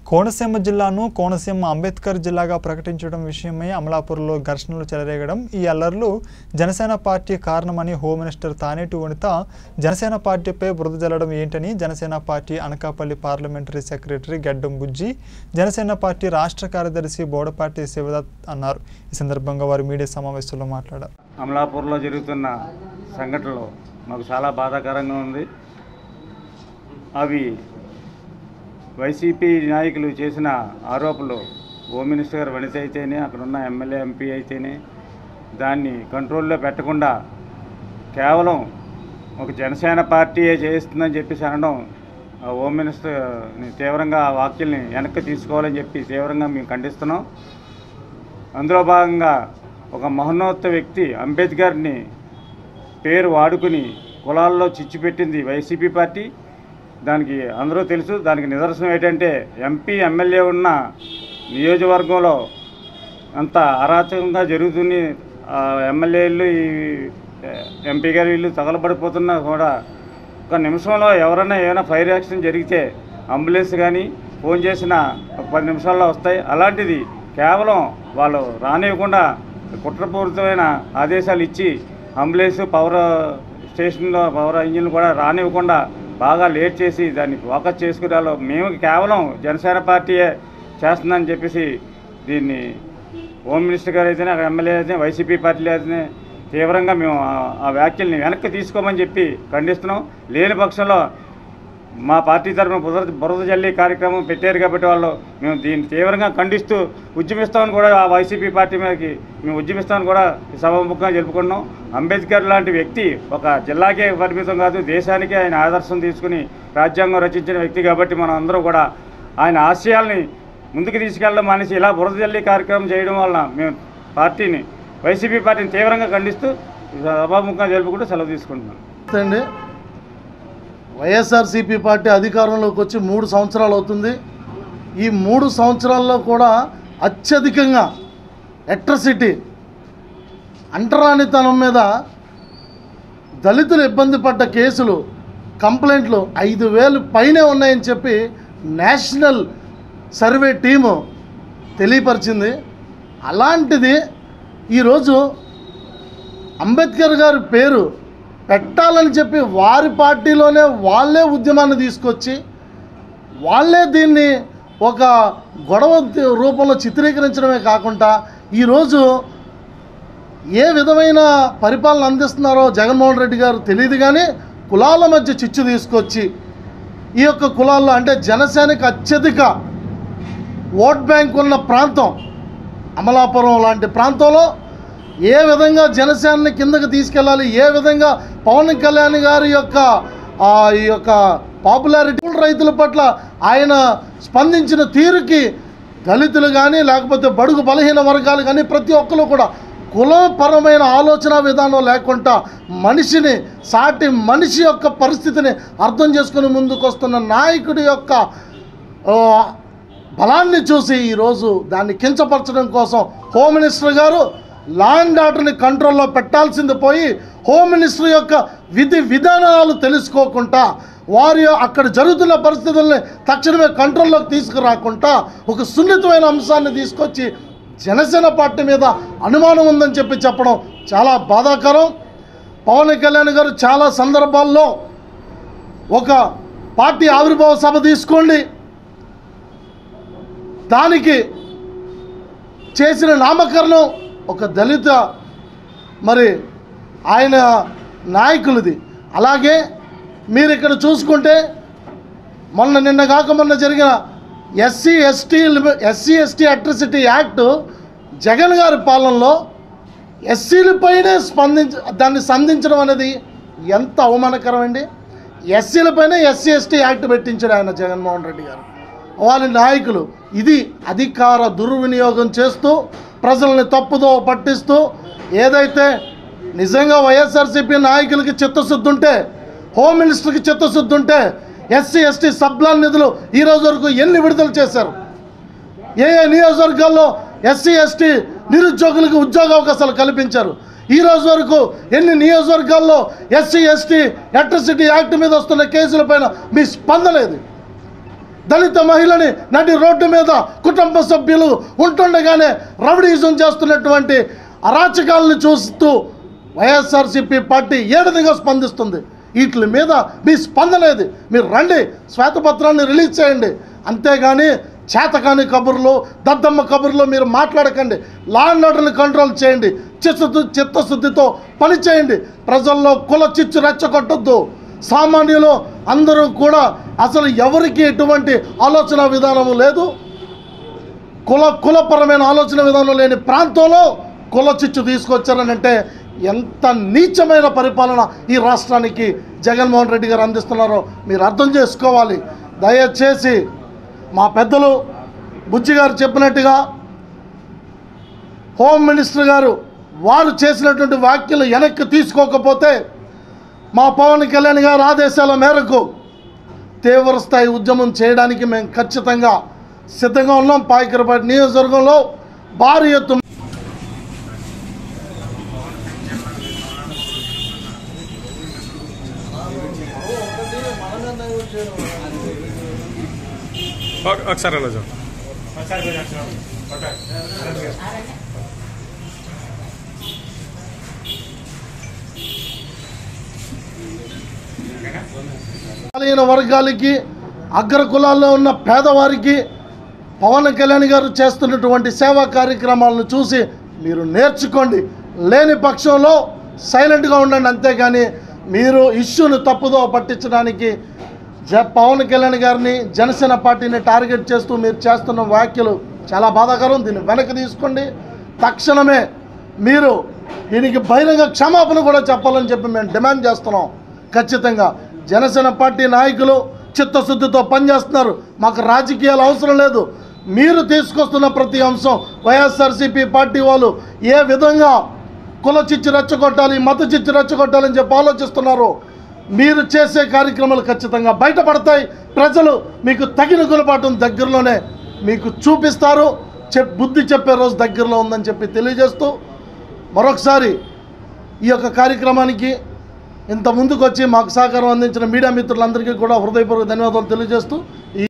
కోనసీమ జిల్లాను కోనసీమ అంబేద్కర్ జిల్లాగా ప్రకటించడం విషయమై అమలాపూర్లో ఘర్షణలు చెలరేగడం ఈ అల్లర్లు జనసేన పార్టీ కారణమని హోమ్ మినిస్టర్ తానేటి వనిత జనసేన పార్టీపై బురద జల్లడం ఏంటని Janasena party Anakapalli parliamentary secretary Gaddam Bujji Janasena party రాష్ట్ర కార్యదర్శి బోడపాటి శివదత్ అన్నారు ఈ సందర్భంగా వారు మీడియా సమావేశంలో మాట్లాడారు అమలాపూర్లో జరుగుతున్న సంఘటనలు మాకు చాలా బాధాకరంగా ఉంది అవి వైసీపీ నాయకులు చేసిన ఆరోపణలు హోమ్ మినిస్టర్ గారు వనిత అయితేనే అక్కడ ఉన్న ఎమ్మెల్యే ఎంపీ అయితేనే దాన్ని కంట్రోల్లో పెట్టకుండా కేవలం ఒక జనసేన పార్టీయే చేస్తుందని చెప్పేసి అనడం ఆ హోమ్ మినిస్టర్ని తీవ్రంగా ఆ వ్యాఖ్యల్ని వెనక్కి తీసుకోవాలని చెప్పి తీవ్రంగా మేము ఖండిస్తున్నాం అందులో భాగంగా ఒక మహోన్నత వ్యక్తి అంబేద్కర్ని పేరు వాడుకుని కులాల్లో చిచ్చు పెట్టింది వైసీపీ పార్టీ దానికి అందరూ తెలుసు దానికి నిదర్శనం ఏంటంటే ఎంపీ ఎమ్మెల్యే ఉన్న నియోజకవర్గంలో అంత అరాచకంగా జరుగుతుంది ఆ ఎమ్మెల్యేలు ఈ ఎంపీ గారు వీళ్ళు తగలబడిపోతున్నా కూడా ఒక నిమిషంలో ఎవరైనా ఏమైనా ఫైర్ యాక్సిడెంట్ జరిగితే అంబులెన్స్ కానీ ఫోన్ చేసిన ఒక పది నిమిషాల్లో వస్తాయి అలాంటిది కేవలం వాళ్ళు రానివ్వకుండా కుట్రపూరితమైన ఆదేశాలు ఇచ్చి అంబులెన్స్ పవర్ స్టేషన్లో పవర్ ఇంజిన్లు కూడా రానివ్వకుండా బాగా లేట్ చేసి దాన్ని ఫోకస్ చేసుకునే మేము కేవలం జనసేన పార్టీయే చేస్తుందని చెప్పేసి దీన్ని హోమ్ మినిస్టర్ గారు అయితేనే అక్కడ ఎమ్మెల్యే అయితే వైసీపీ పార్టీలు అయితేనే తీవ్రంగా మేము ఆ- ఆ వ్యాఖ్యల్ని వెనక్కి తీసుకోమని చెప్పి ఖండిస్తున్నాం లేని పక్షంలో మా పార్టీ తరఫున బురద బురద జల్లి కార్యక్రమం పెట్టారు కాబట్టి వాళ్ళు మేము దీన్ని తీవ్రంగా ఖండిస్తూ ఉద్యమిస్తామని కూడా ఆ వైసీపీ పార్టీ మీదకి మేము ఉద్యమిస్తామని కూడా ఈ సభాముఖంగా జరుపుకున్నాం అంబేద్కర్ లాంటి వ్యక్తి ఒక జిల్లాకే పరిమితం కాదు దేశానికే ఆయన ఆదర్శం తీసుకుని రాజ్యాంగం రచించిన వ్యక్తి కాబట్టి మనం అందరూ కూడా ఆయన ఆశయాల్ని ముందుకు తీసుకెళ్ళడం మానేసి ఇలా బురద జల్లి కార్యక్రమం చేయడం వలన మేము పార్టీని వైసీపీ పార్టీని తీవ్రంగా ఖండిస్తూ ఈ సభాముఖంగా జరుపుకుంటూ సెలవు తీసుకుంటున్నాం అండి వైఎస్ఆర్సీపీ పార్టీ అధికారంలోకి వచ్చి మూడు సంవత్సరాలు అవుతుంది ఈ మూడు సంవత్సరాల్లో కూడా అత్యధికంగా ఎట్రసిటీ అంటరానితనం మీద దళితులు ఇబ్బంది పడ్డ కేసులు కంప్లైంట్లు ఐదు వేలు పైనే ఉన్నాయని చెప్పి నేషనల్ సర్వే టీము తెలియపరిచింది అలాంటిది ఈరోజు అంబేద్కర్ గారి పేరు పెట్టాలని చెప్పి వారి పార్టీలోనే వాళ్ళే ఉద్యమాన్ని తీసుకొచ్చి వాళ్ళే దీన్ని ఒక గొడవ ది- రూపంలో చిత్రీకరించడమే కాకుండా ఈరోజు ఏ విధమైన పరిపాలన అందిస్తున్నారో జగన్మోహన్ రెడ్డి గారు తెలియదు కానీ కులాల మధ్య చిచ్చు తీసుకొచ్చి ఈ యొక్క కులాల్లో అంటే జనసేనకి అత్యధిక ఓట్ బ్యాంక్ ఉన్న ప్రాంతం అమలాపురం లాంటి ప్రాంతంలో ఏ విధంగా జనసేనని కిందకి తీసుకెళ్ళాలి ఏ విధంగా పవన్ కళ్యాణ్ గారి యొక్క ఆ, ఈ యొక్క పాపులారిటీ రైతుల పట్ల ఆయన స్పందించిన తీరుకి దళితులు కానీ లేకపోతే బడుగు బలహీన వర్గాలు కానీ ప్రతి ఒక్కరు కూడా కులపరమైన ఆలోచన విధానం లేకుండా మనిషిని సాటి మనిషి యొక్క పరిస్థితిని అర్థం చేసుకుని ముందుకు వస్తున్న నాయకుడి యొక్క ఆ, బలాన్ని చూసి ఈరోజు దాన్ని కించపరచడం కోసం హోమ్ మినిస్టర్ గారు లా అండ్ ఆర్డర్ని కంట్రోల్లో పెట్టాల్సింది పోయి హోమ్ మినిస్టర్ యొక్క విధి విధానాలు తెలుసుకోకుండా వారి అక్కడ జరుగుతున్న పరిస్థితుల్ని తక్షణమే కంట్రోల్లోకి తీసుకురాకుండా ఒక సున్నితమైన అంశాన్ని తీసుకొచ్చి జనసేన పార్టీ మీద అనుమానం ఉందని చెప్పి చెప్పడం చాలా బాధాకరం పవన్ కళ్యాణ్ గారు చాలా సందర్భాల్లో ఒక పార్టీ ఆవిర్భావ సభ తీసుకోండి దానికి చేసిన నామకరణం ఒక దళిత మరి ఆయన నాయకులది అలాగే మీరు ఇక్కడ చూసుకుంటే మొన్న నిన్న కాక మొన్న జరిగిన SC ST SC ST atrocity act Jagan garu పాలనలో ఎస్సీలపైనే స్పందించ దాన్ని సంధించడం అనేది ఎంత అవమానకరం అండి ఎస్సీలపైనే ఎస్సీ ఎస్టీ యాక్ట్ పెట్టించాడు ఆయన జగన్మోహన్ రెడ్డి గారు వాళ్ళ నాయకులు ఇది అధికార దుర్వినియోగం చేస్తూ ప్రజల్ని తప్పుదో పట్టిస్తూ ఏదైతే నిజంగా వైఎస్ఆర్సీపీ నాయకులకి చిత్తశుద్ధి ఉంటే హోమ్ మినిస్టర్కి చిత్తశుద్ధి ఉంటే ఎస్సీ ఎస్టీ సబ్లాన్ నిధులు ఈ రోజు వరకు ఎన్ని విడుదల చేశారు ఏ ఏ నియోజకవర్గాల్లో ఎస్సీ ఎస్టీ నిరుద్యోగులకు ఉద్యోగ అవకాశాలు కల్పించారు ఈ రోజు వరకు ఎన్ని నియోజకవర్గాల్లో ఎస్సీ ఎస్టీ ఎలక్ట్రిసిటీ యాక్ట్ మీద వస్తున్న కేసులపైన మీ స్పందన ఏది దళిత మహిళని నడి రోడ్డు మీద కుటుంబ సభ్యులు ఉంటుండగానే రౌడీజం చేస్తున్నటువంటి అరాచకాలను చూస్తూ వైఎస్ఆర్సీపీ పార్టీ ఏ విధంగా స్పందిస్తుంది వీటి మీద మీ స్పందన ఏది మీరు రండి శ్వేతపత్రాన్ని రిలీజ్ చేయండి అంతేగాని చేతకాని కబుర్లు దద్దమ్మ కబుర్లు మీరు మాట్లాడకండి లా అండ్ ఆర్డర్ని కంట్రోల్ చేయండి చిత్తశుద్ధి చిత్తశుద్ధితో పని చేయండి ప్రజల్లో కుల చిచ్చు రెచ్చగొట్టొద్దు సామాన్యులు అందరూ కూడా అసలు ఎవరికి ఎటువంటి ఆలోచన విధానము లేదు కుల కులపరమైన ఆలోచన విధానం లేని ప్రాంతంలో కుల చిచ్చు తీసుకొచ్చారని అంటే ఎంత నీచమైన పరిపాలన ఈ రాష్ట్రానికి జగన్మోహన్ రెడ్డి గారు అందిస్తున్నారో మీరు అర్థం చేసుకోవాలి దయచేసి మా పెద్దలు బుజ్జి గారు చెప్పినట్టుగా హోమ్ మినిస్టర్ గారు వారు చేసినటువంటి వ్యాఖ్యలు వెనక్కి తీసుకోకపోతే మా పవన్ కళ్యాణ్ గారి ఆదేశాల మేరకు తీవ్ర స్థాయి ఉద్యమం చేయడానికి మేము ఖచ్చితంగా సిద్ధంగా ఉన్నాం పాయకరపేట నియోజకవర్గంలో భారీ ఎత్తు ఒక- ఒకసారి అలా చూడు బలహీన వర్గాలకి అగ్ర కులాల్లో ఉన్న పేదవారికి పవన్ కళ్యాణ్ గారు చేస్తున్నటువంటి సేవా కార్యక్రమాలను చూసి మీరు నేర్చుకోండి లేని పక్షంలో సైలెంట్గా ఉండండి అంతేగాని మీరు ఇష్యూని తప్పుదో పట్టించడానికి జ పవన్ కళ్యాణ్ గారిని జనసేన పార్టీని టార్గెట్ చేస్తూ మీరు చేస్తున్న వ్యాఖ్యలు చాలా బాధాకరం దీన్ని వెనక్కి తీసుకోండి తక్షణమే మీరు దీనికి బహిరంగ క్షమాపణ కూడా చెప్పాలని చెప్పి మేము డిమాండ్ చేస్తున్నాం ఖచ్చితంగా జనసేన పార్టీ నాయకులు చిత్తశుద్ధితో పనిచేస్తున్నారు మాకు రాజకీయాలు అవసరం లేదు మీరు తీసుకొస్తున్న ప్రతి అంశం వైఎస్ఆర్సీపీ పార్టీ వాళ్ళు ఏ విధంగా కుల చిచ్చు రెచ్చగొట్టాలి మత చిచ్చు రెచ్చగొట్టాలని చెప్పి ఆలోచిస్తున్నారు మీరు చేసే కార్యక్రమాలు ఖచ్చితంగా బయటపడతాయి ప్రజలు మీకు తగిన గుణపాఠం దగ్గరలోనే మీకు చూపిస్తారు చెప్ బుద్ధి చెప్పే రోజు దగ్గరలో ఉందని చెప్పి తెలియజేస్తూ మరొకసారి ఈ యొక్క కార్యక్రమానికి ఇంత ముందుకు వచ్చి మాకు సహకారం అందించిన మీడియా మిత్రులందరికీ కూడా హృదయపూర్వక ధన్యవాదాలు తెలియజేస్తూ ఈ